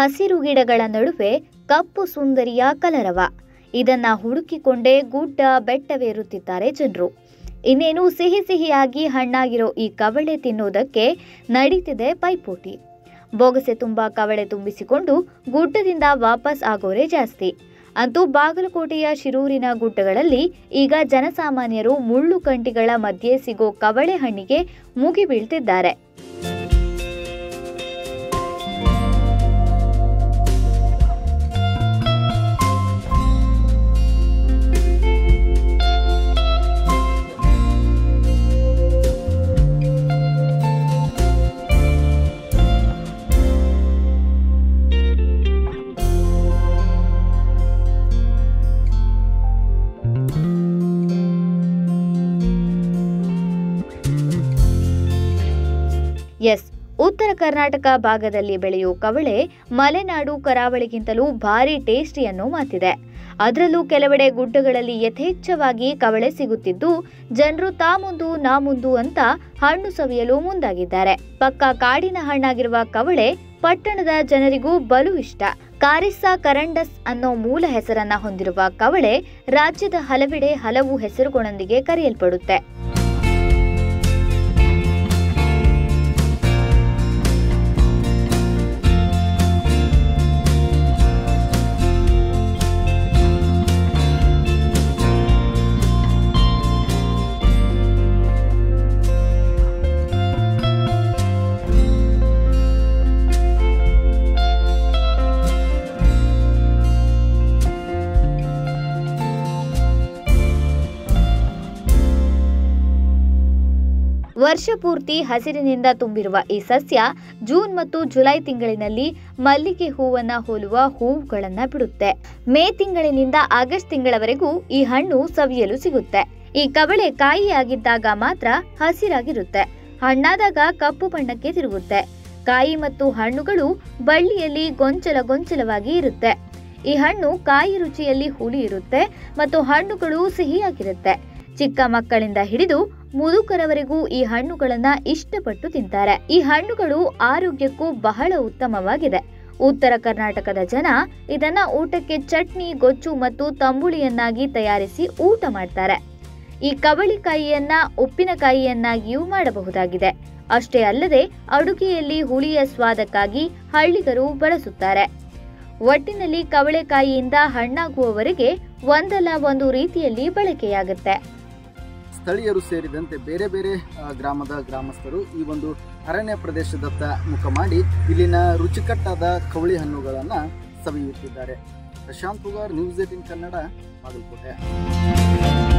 ಹಸಿರು ಗಿಡಗಳ ನಡುವೆ ಕಪ್ಪು ಸುಂದರಿಯ ಕಲರವ ಇದನ್ನ ಹುಡುಕಿಕೊಂಡೇ ಗುಡ್ಡ ಬೆಟ್ಟವೇರುತ್ತಿದ್ದಾರೆ ಜನರು ಇನ್ನೇನು ಸಿಹಿ ಸಿಹಿಯಾಗಿ ಹಣ್ಣಾಗಿರೋ ಈ ಕವಳೆ ತಿನ್ನೋದಕ್ಕೆ ನಡೀತಿದೆ ಪೈಪೋಟಿ ಬೊಗಸೆ ತುಂಬ ಕವಳೆ ತುಂಬಿಸಿಕೊಂಡು ಗುಡ್ಡದಿಂದ ವಾಪಸ್ ಆಗೋರೇ ಜಾಸ್ತಿ ಅಂತೂ ಬಾಗಲಕೋಟೆಯ ಶಿರೂರಿನ ಗುಡ್ಡಗಳಲ್ಲಿ ಈಗ ಜನಸಾಮಾನ್ಯರು ಮುಳ್ಳು ಕಂಟಿಗಳ ಮಧ್ಯೆ ಸಿಗೋ ಕವಳೆ ಹಣ್ಣಿಗೆ ಮುಗಿ ಬೀಳ್ತಿದ್ದಾರೆ ಎಸ್ ಉತ್ತರ ಕರ್ನಾಟಕ ಭಾಗದಲ್ಲಿ ಬೆಳೆಯೋ ಕವಳೆ ಮಲೆನಾಡು ಕರಾವಳಿಗಿಂತಲೂ ಭಾರಿ ಟೇಸ್ಟಿ ಅನ್ನೋ ಮಾತಿದೆ ಅದರಲ್ಲೂ ಕೆಲವೆಡೆ ಗುಡ್ಡಗಳಲ್ಲಿ ಯಥೇಚ್ಛವಾಗಿ ಕವಳೆ ಸಿಗುತ್ತಿದ್ದು ಜನರು ತಾ ಮುಂದು ನಾ ಮುಂದು ಅಂತ ಹಣ್ಣು ಸವಿಯಲು ಮುಂದಾಗಿದ್ದಾರೆ ಪಕ್ಕ ಕಾಡಿನ ಹಣ್ಣಾಗಿರುವ ಕವಳೆ ಪಟ್ಟಣದ ಜನರಿಗೂ ಬಲು ಇಷ್ಟ ಕಾರಿಸ್ಸಾ ಕರಂಡಸ್ ಅನ್ನೋ ಮೂಲ ಹೆಸರನ್ನ ಹೊಂದಿರುವ ಕವಳೆ ರಾಜ್ಯದ ಹಲವೆಡೆ ಹಲವು ಹೆಸರುಗಳೊಂದಿಗೆ ಕರೆಯಲ್ಪಡುತ್ತೆ ವರ್ಷ ಪೂರ್ತಿ ಹಸಿರಿನಿಂದ ತುಂಬಿರುವ ಈ ಸಸ್ಯ ಜೂನ್ ಮತ್ತು ಜುಲೈ ತಿಂಗಳಿನಲ್ಲಿ ಮಲ್ಲಿಗೆ ಹೂವನ್ನ ಹೋಲುವ ಹೂವುಗಳನ್ನ ಬಿಡುತ್ತೆ ಮೇ ತಿಂಗಳಿನಿಂದ ಆಗಸ್ಟ್ ತಿಂಗಳವರೆಗೂ ಈ ಹಣ್ಣು ಸವಿಯಲು ಸಿಗುತ್ತೆ ಈ ಕವಳೆ ಕಾಯಿಯಾಗಿದ್ದಾಗ ಮಾತ್ರ ಹಸಿರಾಗಿರುತ್ತೆ ಹಣ್ಣಾದಾಗ ಕಪ್ಪು ಬಣ್ಣಕ್ಕೆ ತಿರುಗುತ್ತೆ ಕಾಯಿ ಮತ್ತು ಹಣ್ಣುಗಳು ಬಳ್ಳಿಯಲ್ಲಿ ಗೊಂಚಲ ಗೊಂಚಲವಾಗಿ ಇರುತ್ತೆ ಈ ಹಣ್ಣು ಕಾಯಿ ರುಚಿಯಲ್ಲಿ ಹುಳಿ ಇರುತ್ತೆ ಮತ್ತು ಹಣ್ಣುಗಳು ಸಿಹಿಯಾಗಿರುತ್ತೆ ಚಿಕ್ಕ ಮಕ್ಕಳಿಂದ ಹಿಡಿದು ಮುದುಕರವರೆಗೂ ಈ ಹಣ್ಣುಗಳನ್ನ ಇಷ್ಟಪಟ್ಟು ತಿಂತಾರೆ ಈ ಹಣ್ಣುಗಳು ಆರೋಗ್ಯಕ್ಕೂ ಬಹಳ ಉತ್ತಮವಾಗಿದೆ ಉತ್ತರ ಕರ್ನಾಟಕದ ಜನ ಇದನ್ನ ಊಟಕ್ಕೆ ಚಟ್ನಿ ಗೊಜ್ಜು ಮತ್ತು ತಂಬುಳಿಯನ್ನಾಗಿ ತಯಾರಿಸಿ ಊಟ ಮಾಡ್ತಾರೆ ಈ ಕವಳಿಕಾಯಿಯನ್ನ ಉಪ್ಪಿನಕಾಯಿಯನ್ನಾಗಿಯೂ ಮಾಡಬಹುದಾಗಿದೆ ಅಷ್ಟೇ ಅಲ್ಲದೆ ಅಡುಗೆಯಲ್ಲಿ ಹುಳಿಯ ಸ್ವಾದಕ್ಕಾಗಿ ಹಳ್ಳಿಗರು ಬಳಸುತ್ತಾರೆ ಒಟ್ಟಿನಲ್ಲಿ ಕವಳೆಕಾಯಿಯಿಂದ ಹಣ್ಣಾಗುವವರೆಗೆ ಒಂದಲ್ಲ ಒಂದು ರೀತಿಯಲ್ಲಿ ಬಳಕೆಯಾಗುತ್ತೆ ಸ್ಥಳೀಯರು ಸೇರಿದಂತೆ ಬೇರೆ ಬೇರೆ ಆ, ಗ್ರಾಮದ ಗ್ರಾಮಸ್ಥರು ಈ ಒಂದು ಅರಣ್ಯ ಪ್ರದೇಶದತ್ತ ಮುಖ ಮಾಡಿ ಇಲ್ಲಿನ ರುಚಿಕಟ್ಟಾದ ಕವಳಿ ಹಣ್ಣುಗಳನ್ನು ಸವಿಯುತ್ತಿದ್ದಾರೆ ಪ್ರಶಾಂತ್ ಹುಗಾರ್ ನ್ಯೂಸ್ ಏಟಿನ್ ಕನ್ನಡ ಬಾಗಲಕೋಟೆ